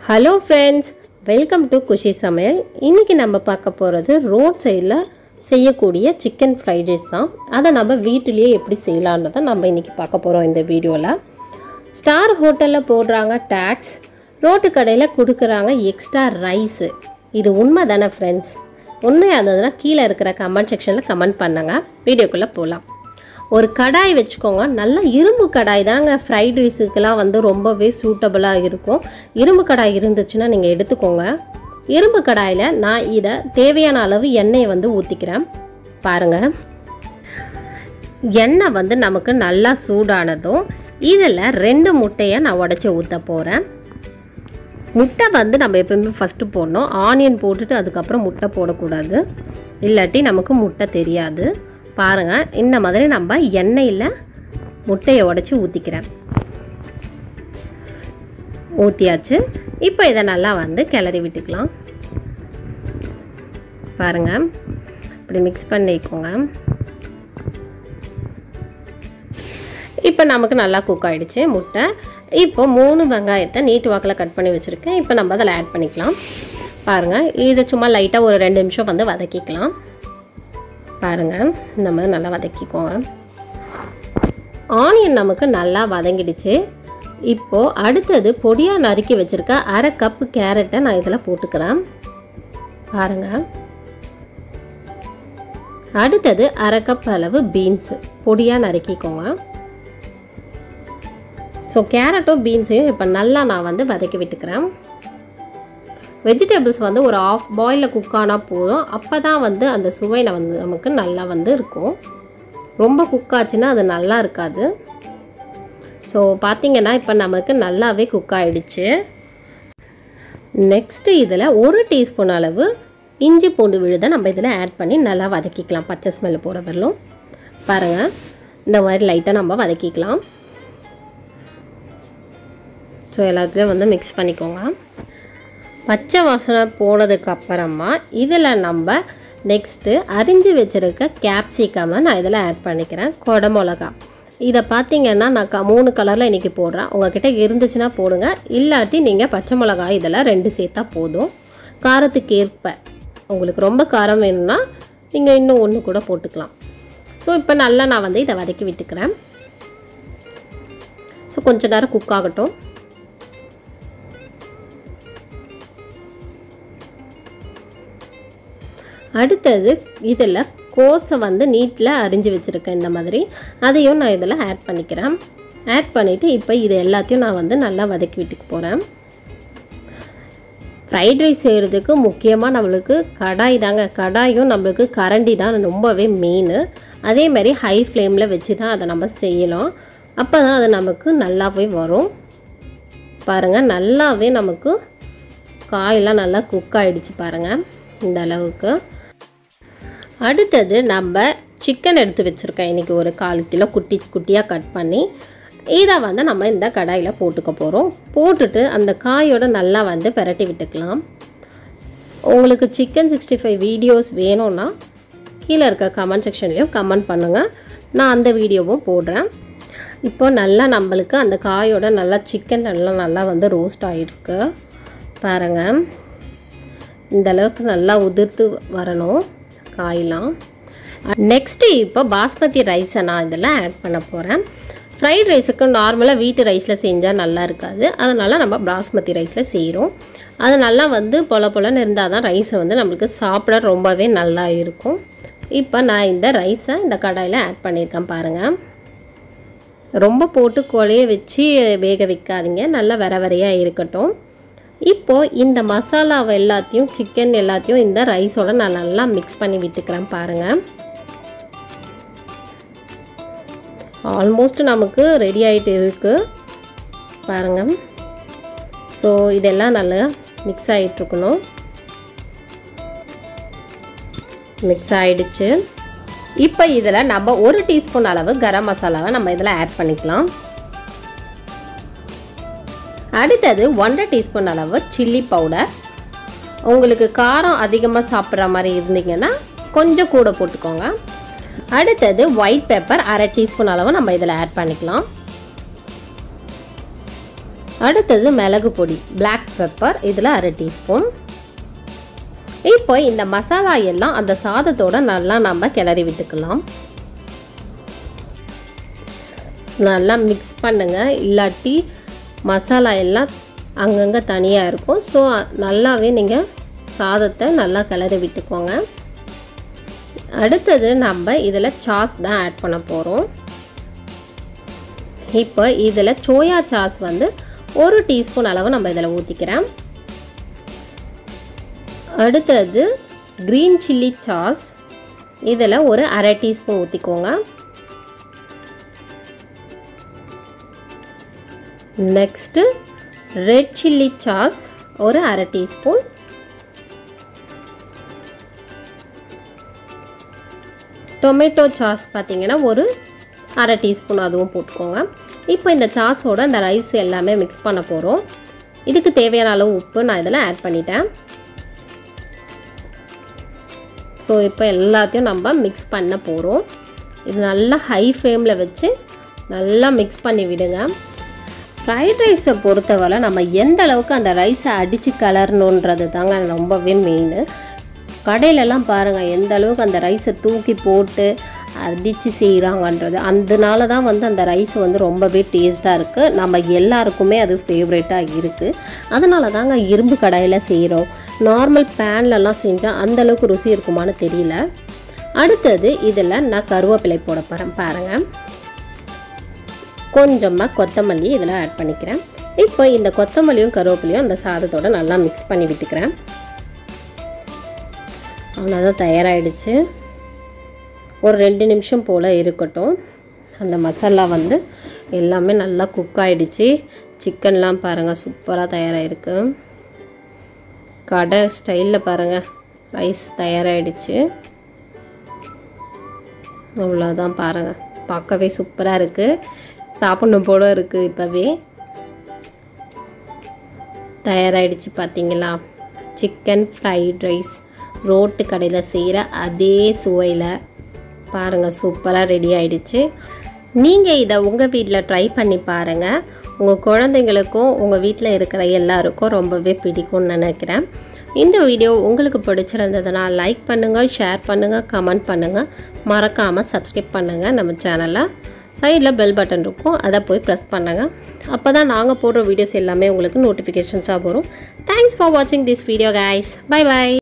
hello friends welcome to Khushi சமையல் இன்றைக்கி நம்ம பார்க்க போகிறது ரோட் சைடில் செய்யக்கூடிய சிக்கன் ஃப்ரைட் ரைஸ் தான் அதை நம்ம வீட்டிலேயே எப்படி செய்யலான்றதை நம்ம இன்றைக்கி பார்க்க போகிறோம் இந்த வீடியோவில் ஸ்டார் ஹோட்டலில் போடுறாங்க டேக்ஸ் ரோட்டு கடையில் கொடுக்குறாங்க எக்ஸ்ட்ரா ரைஸு இது உண்மை தானே ஃப்ரெண்ட்ஸ் உண்மையாக இருந்ததுன்னா கீழே இருக்கிற கமெண்ட் செக்ஷனில் கமெண்ட் பண்ணுங்க வீடியோக்குள்ளே போகலாம் ஒரு கடாய் வச்சுக்கோங்க நல்ல இரும்பு கடாய் தாங்க ஃப்ரைட் ரைஸுக்கெல்லாம் வந்து ரொம்பவே சூட்டபுளாக இருக்கும் இரும்பு கடாய் இருந்துச்சுன்னா நீங்கள் எடுத்துக்கோங்க இரும்பு கடாயில் நான் இதை தேவையான அளவு எண்ணெயை வந்து ஊற்றிக்கிறேன் பாருங்கள் எண்ணெய் வந்து நமக்கு நல்லா சூடானதும் இதில் ரெண்டு முட்டையை நான் உடச்சி ஊற்ற போகிறேன் முட்டை வந்து நம்ம எப்பவுமே ஃபஸ்ட்டு போடணும் ஆனியன் போட்டுட்டு அதுக்கப்புறம் முட்டை போடக்கூடாது இல்லாட்டி நமக்கு முட்டை தெரியாது பாருங்கள் இந்த மாதிரி நம்ம எண்ணெயில் முட்டையை உடச்சி ஊற்றிக்கிறேன் ஊற்றியாச்சு இப்போ இதை நல்லா வந்து கிளறி விட்டுக்கலாம் பாருங்கள் இப்படி மிக்ஸ் பண்ணிக்கோங்க இப்போ நமக்கு நல்லா குக் ஆகிடுச்சு முட்டை இப்போ மூணு வெங்காயத்தை நீட்டு வாக்கில் கட் பண்ணி வச்சுருக்கேன் இப்போ நம்ம அதில் ஆட் பண்ணிக்கலாம் பாருங்கள் இதை சும்மா லைட்டாக ஒரு ரெண்டு நிமிஷம் வந்து வதக்கிக்கலாம் பாருங்கள் இந்த மாதிரி நல்லா வதக்கிக்கோங்க ஆனியன் நமக்கு நல்லா வதங்கிடுச்சு இப்போது அடுத்தது பொடியாக நறுக்கி வச்சுருக்க அரை கப்பு கேரட்டை நான் இதில் போட்டுக்கிறேன் பாருங்கள் அடுத்தது அரை கப் அளவு பீன்ஸு பொடியாக நறுக்கிக்கோங்க ஸோ கேரட்டும் பீன்ஸையும் இப்போ நல்லா நான் வந்து வதக்கி விட்டுக்கிறேன் வெஜிடபிள்ஸ் வந்து ஒரு ஆஃப் பாயிலில் குக் ஆனால் போதும் அப்போ தான் வந்து அந்த சுவையில் வந்து நமக்கு நல்லா வந்து இருக்கும் ரொம்ப குக் ஆச்சுன்னா அது நல்லா இருக்காது ஸோ பார்த்திங்கன்னா இப்போ நமக்கு நல்லாவே குக் ஆகிடுச்சு நெக்ஸ்ட்டு இதில் ஒரு டீஸ்பூன் அளவு இஞ்சி பூண்டு விழுதை நம்ம இதில் ஆட் பண்ணி நல்லா வதக்கிக்கலாம் பச்சை ஸ்மெல் போகிற வரலும் பாருங்கள் இந்த மாதிரி லைட்டாக நம்ம வதக்கிக்கலாம் ஸோ எல்லாத்துலேயும் வந்து மிக்ஸ் பண்ணிக்கோங்க பச்சை வாசனை போனதுக்கு அப்புறமா இதில் நம்ம நெக்ஸ்ட்டு அரிஞ்சு வச்சுருக்க கேப்சிகமை நான் இதில் ஆட் பண்ணிக்கிறேன் கொடை மிளகா இதை பார்த்தீங்கன்னா நான் க மூணு கலரில் இன்றைக்கி போடுறேன் உங்ககிட்ட இருந்துச்சுன்னா போடுங்க இல்லாட்டி நீங்கள் பச்சை மிளகா இதெல்லாம் ரெண்டு சேர்த்தா போதும் காரத்துக்கு ஏற்ப உங்களுக்கு ரொம்ப காரம் வேணும்னா நீங்கள் இன்னும் ஒன்று கூட போட்டுக்கலாம் ஸோ இப்போ நல்லா நான் வந்து இதை வதக்கி விட்டுக்கிறேன் ஸோ கொஞ்ச நேரம் குக் ஆகட்டும் அடுத்தது இதில் கோஸை வந்து நீட்டில் அரிஞ்சு வச்சுருக்கேன் இந்த மாதிரி அதையும் நான் இதில் ஆட் பண்ணிக்கிறேன் ஆட் பண்ணிவிட்டு இப்போ இது எல்லாத்தையும் நான் வந்து நல்லா வதக்கி விட்டுக்கு போகிறேன் ஃப்ரைட் ரைஸ் செய்கிறதுக்கு முக்கியமாக நம்மளுக்கு கடாய் தாங்க கடாயும் நம்மளுக்கு கரண்டி தான் ரொம்பவே மெயின் அதே மாதிரி ஹை ஃப்ளேமில் வச்சு தான் அதை நம்ம செய்யலாம் அப்போ தான் அது நமக்கு நல்லாவே வரும் பாருங்கள் நல்லாவே நமக்கு காயெல்லாம் நல்லா குக் ஆகிடுச்சு பாருங்கள் இந்த அளவுக்கு அடுத்தது நம்ம சிக்கன் எடுத்து வச்சுருக்கேன் இன்றைக்கி ஒரு கால் கிலோ குட்டி குட்டியாக கட் பண்ணி இதை வந்து நம்ம இந்த கடாயில் போட்டுக்க போகிறோம் போட்டுட்டு அந்த காயோட நல்லா வந்து பெரட்டி விட்டுக்கலாம் உங்களுக்கு சிக்கன் சிக்ஸ்டி ஃபைவ் வீடியோஸ் வேணும்னா கீழே இருக்க கமெண்ட் செக்ஷன்லேயும் கமெண்ட் பண்ணுங்கள் நான் அந்த வீடியோவும் போடுறேன் இப்போ நல்லா நம்மளுக்கு அந்த காயோட நல்லா சிக்கன் நல்லா நல்லா வந்து ரோஸ்ட் ஆகிருக்கு பாருங்கள் இந்த அளவுக்கு நல்லா உதிர்த்து வரணும் காயெலாம் நெக்ஸ்ட்டு இப்போ பாஸ்மதி ரைஸை நான் இதில் ஆட் பண்ண போகிறேன் ஃப்ரைட் ரைஸுக்கு நார்மலாக வீட்டு ரைஸில் செஞ்சால் நல்லா இருக்காது அதனால் நம்ம பாஸ்மதி ரைஸில் செய்கிறோம் அது நல்லா வந்து பொல பொலன்னு இருந்தால் தான் ரைஸை வந்து நம்மளுக்கு சாப்பிட ரொம்பவே நல்லா இருக்கும் இப்போ நான் இந்த ரைஸை இந்த கடாயில் ஆட் பண்ணியிருக்கேன் பாருங்கள் ரொம்ப போட்டு கொலைய வச்சு வேக வைக்காதீங்க நல்லா வர வரையாக இருக்கட்டும் இப்போது இந்த மசாலாவை எல்லாத்தையும் சிக்கன் எல்லாத்தையும் இந்த ரைஸோட நான் நல்லா மிக்ஸ் பண்ணி விட்டுக்கிறேன் பாருங்கள் ஆல்மோஸ்ட் நமக்கு ரெடி ஆகிட்டு இருக்குது பாருங்கள் ஸோ இதெல்லாம் நல்லா மிக்ஸ் ஆகிட்டுருக்கணும் மிக்ஸ் ஆகிடுச்சு இப்போ இதில் நம்ம ஒரு டீஸ்பூன் அளவு கரம் மசாலாவை நம்ம இதில் ஆட் பண்ணிக்கலாம் அடுத்தது ஒன்றரை டீஸ்பூன் அளவு சில்லி பவுடர் உங்களுக்கு காரம் அதிகமாக சாப்பிட்ற மாதிரி இருந்தீங்கன்னா கொஞ்சம் கூட போட்டுக்கோங்க அடுத்தது ஒயிட் பெப்பர் அரை டீஸ்பூன் அளவு நம்ம இதில் ஆட் பண்ணிக்கலாம் அடுத்தது மிளகு பொடி பிளாக் பெப்பர் இதில் அரை டீஸ்பூன் இப்போ இந்த மசாலா எல்லாம் அந்த சாதத்தோட நல்லா நம்ம கிளறி விட்டுக்கலாம் நல்லா மிக்ஸ் பண்ணுங்க இல்லாட்டி மசாலா எல்லாம் அங்கங்கே தனியாக இருக்கும் ஸோ நல்லாவே நீங்கள் சாதத்தை நல்லா கிளறி விட்டுக்கோங்க அடுத்தது நம்ம இதில் சாஸ் தான் ஆட் பண்ண போகிறோம் இப்போ இதில் சோயா சாஸ் வந்து ஒரு டீஸ்பூன் அளவு நம்ம இதில் ஊற்றிக்கிறேன் அடுத்தது க்ரீன் சில்லி சாஸ் இதில் ஒரு அரை டீஸ்பூன் ஊற்றிக்கோங்க நெக்ஸ்ட்டு ரெட் சில்லி சாஸ் ஒரு அரை டீஸ்பூன் டொமேட்டோ சாஸ் பார்த்தீங்கன்னா ஒரு அரை டீஸ்பூன் அதுவும் போட்டுக்கோங்க இப்போ இந்த சாஸோட இந்த ரைஸ் எல்லாமே மிக்ஸ் பண்ண போகிறோம் இதுக்கு தேவையான அளவு உப்பு நான் இதில் ஆட் பண்ணிட்டேன் ஸோ இப்போ எல்லாத்தையும் நம்ம மிக்ஸ் பண்ண போகிறோம் இது நல்லா ஹை ஃப்ளேமில் வச்சு நல்லா மிக்ஸ் பண்ணி விடுங்க ஃப்ரைட் ரைஸை பொறுத்தவரை நம்ம எந்த அளவுக்கு அந்த ரைஸை அடித்து கலரணுன்றது தாங்க ரொம்பவே மெயின் கடையிலலாம் பாருங்கள் எந்த அளவுக்கு அந்த ரைஸை தூக்கி போட்டு அடித்து செய்கிறாங்கன்றது அதனால தான் வந்து அந்த ரைஸ் வந்து ரொம்பவே டேஸ்ட்டாக இருக்குது நம்ம எல்லாருக்குமே அது ஃபேவரேட்டாக இருக்குது அதனால தாங்க இரும்பு கடாயில் செய்கிறோம் நார்மல் பேன்லலாம் செஞ்சால் அந்தளவுக்கு ருசி இருக்குமான்னு தெரியல அடுத்தது இதில் நான் கருவேப்பிலை போட போகிறேன் பாருங்கள் கொஞ்சமாக கொத்தமல்லி இதில் ஆட் பண்ணிக்கிறேன் இப்போ இந்த கொத்தமல்லியும் கருவேப்பிலையும் அந்த சாதத்தோட நல்லா மிக்ஸ் பண்ணி விட்டுக்கிறேன் அவ்வளோதான் தயாராகிடுச்சு ஒரு ரெண்டு நிமிஷம் போல் இருக்கட்டும் அந்த மசாலா வந்து எல்லாமே நல்லா குக் ஆகிடுச்சு சிக்கன்லாம் பாருங்கள் சூப்பராக தயாராகிருக்கு கடை ஸ்டைலில் பாருங்கள் ரைஸ் தயாராகிடுச்சு அவ்வளோதான் பாருங்கள் பார்க்கவே சூப்பராக இருக்குது சாப்பிடணும் போல இருக்குது இப்போவே தயாராகிடுச்சு பார்த்தீங்களா சிக்கன் ஃப்ரைட் ரைஸ் ரோட்டு கடையில் செய்கிற அதே சுவையில் பாருங்கள் சூப்பராக ரெடி ஆயிடுச்சு நீங்கள் இதை உங்கள் வீட்டில் ட்ரை பண்ணி பாருங்கள் உங்கள் குழந்தைங்களுக்கும் உங்கள் வீட்டில் இருக்கிற எல்லாருக்கும் ரொம்பவே பிடிக்கும்னு நினைக்கிறேன் இந்த வீடியோ உங்களுக்கு பிடிச்சிருந்ததுன்னா லைக் பண்ணுங்கள் ஷேர் பண்ணுங்கள் கமெண்ட் பண்ணுங்கள் மறக்காமல் சப்ஸ்கிரைப் பண்ணுங்கள் நம்ம சேனலை சைடில் பெல் பட்டன் இருக்கும் அதை போய் ப்ரெஸ் பண்ணுங்கள் அப்போ தான் நாங்கள் போடுற வீடியோஸ் எல்லாமே உங்களுக்கு நோட்டிஃபிகேஷன்ஸாக வரும் தேங்க்ஸ் ஃபார் வாட்சிங் this video guys bye by